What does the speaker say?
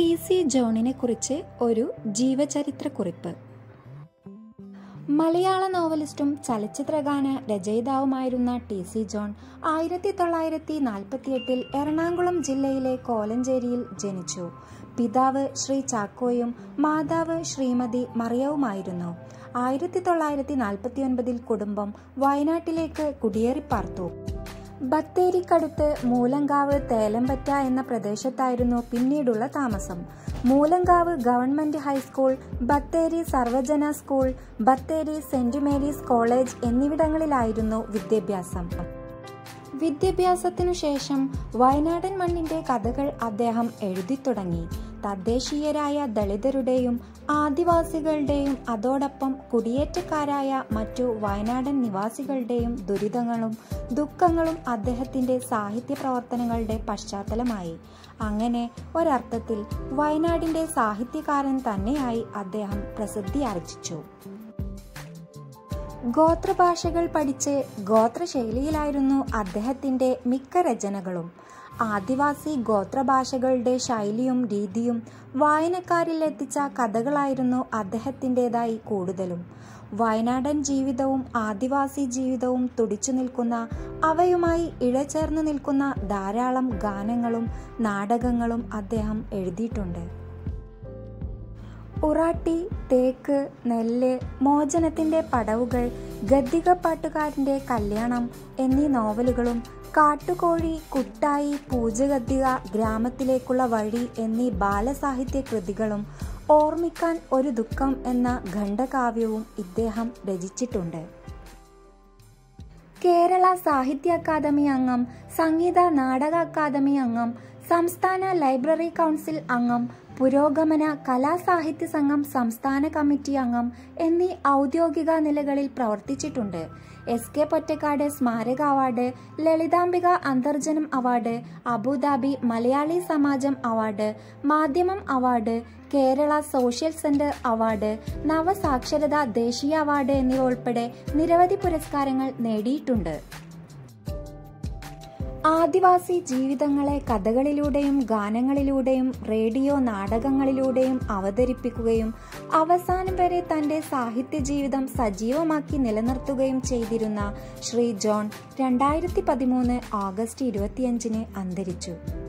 T C ജോണിനെ കുറിച്ച് ഒരു ജീവചരിത്രക്കുറിപ്പ് മലയാള നോവലിസ്റ്റും ചലച്ചിത്രഗാന രചയിതാവുമായിരുന്ന ടി സി ജോൺ ആയിരത്തി തൊള്ളായിരത്തി നാൽപ്പത്തിയെട്ടിൽ എറണാകുളം ജില്ലയിലെ കോലഞ്ചേരിയിൽ ജനിച്ചു പിതാവ് ശ്രീ ചാക്കോയും മാതാവ് ശ്രീമതി മറിയവുമായിരുന്നു ആയിരത്തി തൊള്ളായിരത്തി നാൽപ്പത്തിയൊൻപതിൽ കുടുംബം വയനാട്ടിലേക്ക് കുടിയേറിപ്പാർത്തു ബത്തേരിക്കടുത്ത് മൂലങ്കാവ് തേലമ്പറ്റ എന്ന പ്രദേശത്തായിരുന്നു പിന്നീടുള്ള താമസം Moolankavu government high school Bathery Sarvajana school Bathery saint Mary's college എന്നിവിടങ്ങളിലായിരുന്നു വിദ്യാഭ്യാസം വിദ്യാഭ്യാസത്തിനു ശേഷം വയനാടൻ മണ്ണിന്റെ കഥകൾ അദ്ദേഹം എഴുതി തുടങ്ങി തദ്ദേശീയരായ ദളിതരുടെയും ആദിവാസികളുടെയും അതോടൊപ്പം കുടിയേറ്റക്കാരായ മറ്റു വയനാടൻ നിവാസികളുടെയും ദുരിതങ്ങളും ദുഃഖങ്ങളും അദ്ദേഹത്തിന്റെ സാഹിത്യ പ്രവർത്തനങ്ങളുടെ പശ്ചാത്തലമായി അങ്ങനെ ഒരർത്ഥത്തിൽ വയനാടിന്റെ സാഹിത്യകാരൻ തന്നെയായി അദ്ദേഹം പ്രസിദ്ധി ആർജിച്ചു ഗോത്രഭാഷകൾ പഠിച്ച് ഗോത്രശൈലിയിലായിരുന്നു അദ്ദേഹത്തിന്റെ മിക്ക രചനകളും ആദിവാസി ഗോത്രഭാഷകളുടെ ശൈലിയും രീതിയും വായനക്കാരിൽ എത്തിച്ച കഥകളായിരുന്നു അദ്ദേഹത്തിൻ്റെതായി കൂടുതലും വയനാടൻ ജീവിതവും ആദിവാസി ജീവിതവും തുടിച്ചു നിൽക്കുന്ന അവയുമായി ഇഴചേർന്ന് നിൽക്കുന്ന ധാരാളം ഗാനങ്ങളും നാടകങ്ങളും അദ്ദേഹം എഴുതിയിട്ടുണ്ട് ഉറാട്ടി തേക്ക് നെല്ല് മോചനത്തിന്റെ പടവുകൾ ഗദ്ദികപ്പാട്ടുകാരന്റെ കല്യാണം എന്നീ നോവലുകളും കാട്ടുകോഴി കുട്ടായി പൂജഗദ്ദിക ഗ്രാമത്തിലേക്കുള്ള വഴി എന്നീ ബാലസാഹിത്യ കൃതികളും ഓർമ്മിക്കാൻ ഒരു ദുഃഖം എന്ന ഖണ്ഡകാവ്യവും ഇദ്ദേഹം രചിച്ചിട്ടുണ്ട് കേരള സാഹിത്യ അക്കാദമി അംഗം സംഗീത നാടക അക്കാദമി അംഗം സംസ്ഥാന ലൈബ്രറി കൗൺസിൽ അംഗം പുരോഗമന കലാസാഹിത്യ സംഘം സംസ്ഥാന കമ്മിറ്റി അംഗം എന്നീ ഔദ്യോഗിക നിലകളിൽ പ്രവർത്തിച്ചിട്ടുണ്ട് എസ് കെ പൊറ്റക്കാട് സ്മാരക award Lalithambika Antharjanam award Abu Dhabi Malayali Samajam award Madhyamam award Kerala social centre award നവസാക്ഷരത ദേശീയ അവാർഡ് എന്നിവ ഉൾപ്പെടെ നിരവധി പുരസ്കാരങ്ങൾ നേടിയിട്ടുണ്ട് ആദിവാസി ജീവിതങ്ങളെ കഥകളിലൂടെയും ഗാനങ്ങളിലൂടെയും റേഡിയോ നാടകങ്ങളിലൂടെയും അവതരിപ്പിക്കുകയും അവസാനം വരെ തന്റെ സാഹിത്യ ജീവിതം സജീവമാക്കി നിലനിർത്തുകയും ചെയ്തിരുന്ന ശ്രീ ജോൺ രണ്ടായിരത്തി പതിമൂന്ന് ഓഗസ്റ്റ് ഇരുപത്തിയഞ്ചിന് അന്തരിച്ചു